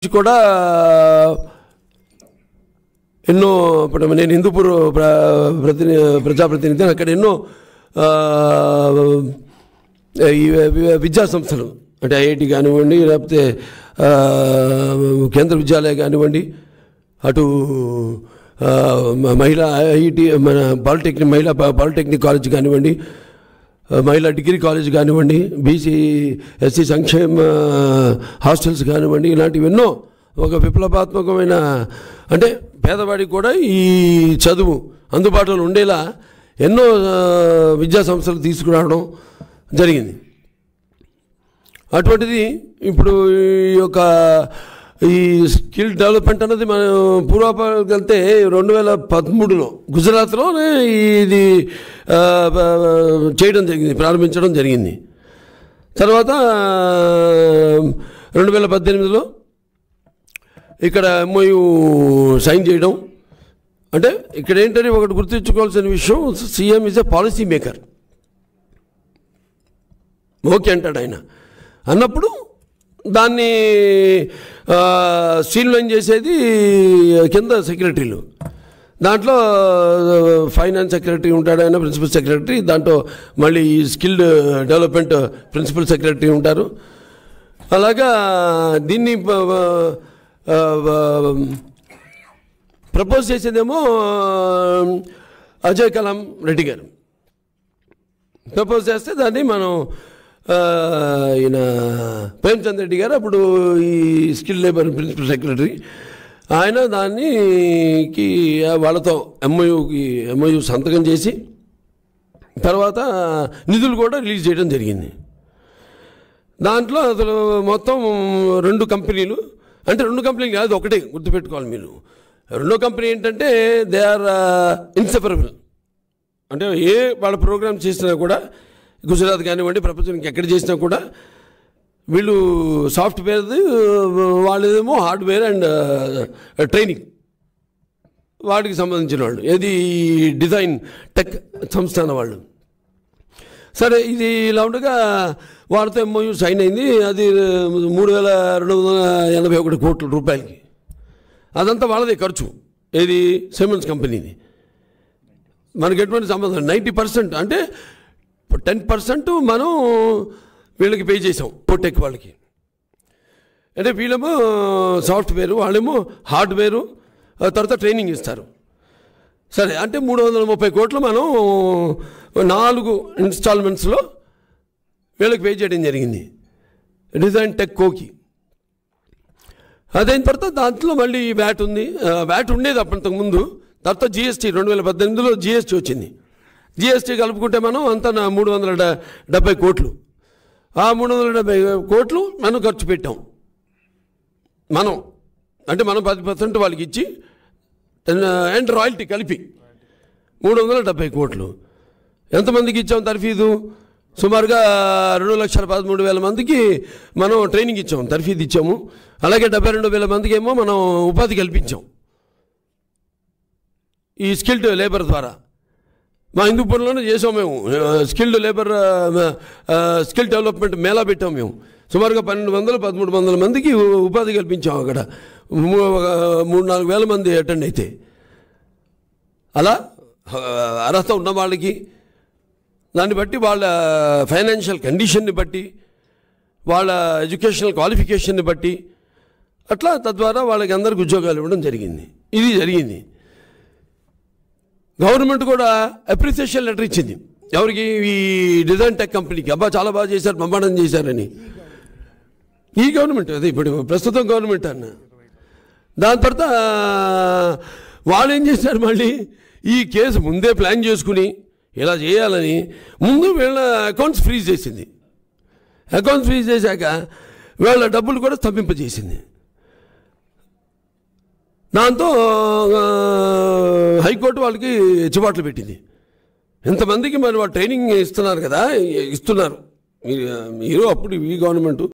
కూడా ఎన్నో ఇప్పుడు నేను హిందూపూర్ ప్ర ప్రతిని ప్రజాప్రతినిధి అక్కడ ఎన్నో ఆ, ఈ వి- విద్యా సంస్థలు అంటే ఐఐటి కానివ్వండి లేకపోతే ఆ, కేంద్ర విద్యాలయ కానివ్వండి అటు ఆ, మ- మహిళా ఐఐటి మన పాలిటెక్నిక్ మహిళా పా- పాలిటెక్నిక్ కాలేజ్ కానివ్వండి ఆ, మహిళా డిగ్రీ కాలేజ్ కానివ్వండి బీసీ ఎస్సీ సంక్షేమ హాస్టల్స్ కానివ్వండి ఇలాంటివి ఎన్నో ఒక విప్లవాత్మకమైన అంటే పేదవాడికి కూడా ఈ చదువు అందుబాటులో ఉండేలా ఎన్నో ఆ, విద్యా సంస్థలు తీసుకురావడం జరిగింది అటువంటిది ఇప్పుడు ఈ యొక్క ఈ స్కిల్ డెవలప్మెంట్ అన్నది మనం పూర్వపాలకు వెళ్తే రెండు వేల పదమూడులో గుజరాత్లోనే ఇది ఆ, ఆ, చేయడం జరిగింది ప్రారంభించడం జరిగింది తర్వాత రెండు వేల పద్దెనిమిదిలో ఇక్కడ ఎంఓయు సైన్ చేయడం అంటే ఇక్కడ ఏంటంటే ఒకటి గుర్తుంచుకోవాల్సిన విషయం CM is a policy maker okay అంటాడు ఆయన అన్నప్పుడు దాన్ని స్ట్రీమ్లైన్ చేసేది కింద సెక్రటరీలు దాంట్లో ఫైనాన్స్ సెక్రటరీ ఉంటాడు ఆయన ప్రిన్సిపల్ సెక్రటరీ దాంట్లో మళ్ళీ ఈ స్కిల్డ్ డెవలప్మెంట్ ప్రిన్సిపల్ సెక్రటరీ ఉంటారు అలాగా దీన్ని ప- ఆ, ఆ, ప్రపోజ్ చేసేదేమో అజయ్ కలాం రెడ్డి గారు ప్రపోజ్ చేస్తే దాన్ని మనం ఆ, ఈయన ప్రేమ్చంద్ రెడ్డి గారు అప్పుడు ఈ స్కిల్ లేబర్ ప్రిన్సిపల్ సెక్రటరీ ఆయన దానికి వాళ్ళతో ఎంఓయూకి ఎంఓయూ సంతకం చేసి తర్వాత నిధులు కూడా రిలీజ్ చేయడం జరిగింది దాంట్లో అసలు మొత్తం రెండు కంపెనీలు అంటే రెండు కంపెనీలు కాదు ఒకటే గుర్తుపెట్టుకోవాలి మీరు రెండో కంపెనీ ఏంటంటే దే ఆర్ ఇన్సెపరబుల్ అంటే ఏ వాళ్ళ ప్రోగ్రామ్ చేసినా కూడా గుజరాత్ కానివ్వండి ప్రపంచం ఎక్కడ చేసినా కూడా వీళ్ళు సాఫ్ట్వేర్ వాళ్ళేమో హార్డ్వేర్ అండ్ ట్రైనింగ్ వాటికి సంబంధించిన వాళ్ళు ఏది డిజైన్ టెక్ సంస్థ అన్న వాళ్ళు సరే ఇది ఇలా ఉండగా వాళ్ళతో ఎంఓయూ సైన్ అయింది అది మూడు వేల రెండు వందల ఎనభై ఒకటి కోట్ల రూపాయలకి అదంతా వాళ్ళదే ఖర్చు ఏది సిమెంట్స్ కంపెనీది మనకి ఎటువంటి సంబంధం నైంటీ పర్సెంట్ అంటే టెన్ పర్సెంట్ మనం వీళ్ళకి పే చేసాం పోటెక్ వాళ్ళకి అంటే వీళ్ళేమో సాఫ్ట్వేర్ వాళ్ళేమో హార్డ్వేరు ఆ తర్వాత ట్రైనింగ్ ఇస్తారు సరే అంటే మూడు వందల ముప్పై కోట్లు మనం నాలుగు ఇన్స్టాల్మెంట్స్లో వీళ్ళకి పే చేయడం జరిగింది డిజైన్ టెక్ కోకి అదైన తర్వాత దాంట్లో మళ్ళీ వ్యాట్ ఉంది ఆ, వ్యాట్ ఉండేది అప్పటికి ముందు తర్వాత జిఎస్టీ రెండు వేల పద్దెనిమిదిలో జిఎస్టీ వచ్చింది జిఎస్టీ కలుపుకుంటే మనం అంతా నా మూడు వందల డ- డెబ్బై కోట్లు ఆ మూడు వందల డెబ్బై కోట్లు మనం ఖర్చు పెట్టాం మనం అంటే మనం పది పర్సెంట్ వాళ్ళకి ఇచ్చి అండ్ రాయల్టీ కలిపి మూడు వందల డెబ్బై కోట్లు ఎంతమందికి ఇచ్చాం తర్ఫీదు సుమారుగా రెండు లక్షల పదమూడు వేల మందికి మనం ట్రైనింగ్ ఇచ్చాం తర్ఫీదు ఇచ్చాము అలాగే డెబ్బై రెండు వేల మందికి ఏమో మనం ఉపాధి కల్పించాం ఈ స్కిల్డ్ లేబర్ ద్వారా మా హిందూపురంలోనే చేసాం మేము skilled labour skill development mela పెట్టాం మేము సుమారుగా పన్నెండు వందలు పదమూడు వందల మందికి ఉ- ఉపాధి కల్పించాం అక్కడ మూ- ఒక మూడు నాలుగు వేల మంది అటెండ్ అయితే అలా ఆ, అర్హత ఉన్న వాళ్ళకి దాన్ని బట్టి వాళ్ళ ఫైనాన్షియల్ కండిషన్ని బట్టి వాళ్ళ ఎడ్యుకేషనల్ క్వాలిఫికేషన్ని బట్టి అట్లా తద్వారా వాళ్ళకి అందరికి ఉద్యోగాలు ఇవ్వడం జరిగింది ఇది జరిగింది గవర్నమెంట్ కూడా అప్రిసియేషన్ లెటర్ ఇచ్చింది ఎవరికి ఈ డిజైన్ టెక్ కంపెనీకి అబ్బా చాలా బాగా చేశారు బ్రహ్మాండం చేశారని ఈ గవర్నమెంట్ అదే ఇప్పుడు ప్రస్తుతం గవర్నమెంట్ అన్న దాని తర్వాత వాళ్ళు ఏం చేశారు మళ్ళీ ఈ కేసు ముందే ప్లాన్ చేసుకుని ఇలా చేయాలని ముందు వీళ్ళ అకౌంట్స్ ఫ్రీజ్ చేసింది అకౌంట్స్ ఫ్రీజ్ చేశాక వీళ్ళ డబ్బులు కూడా స్తంభింపజేసింది దాంతో ఆ, హైకోర్టు వాళ్ళకి చివాట్లు పెట్టింది ఇంతమందికి మరి వాళ్ళు ట్రైనింగ్ ఇస్తున్నారు కదా ఇస్తున్నారు మీరు మీరు అప్పుడు ఈ గవర్నమెంట్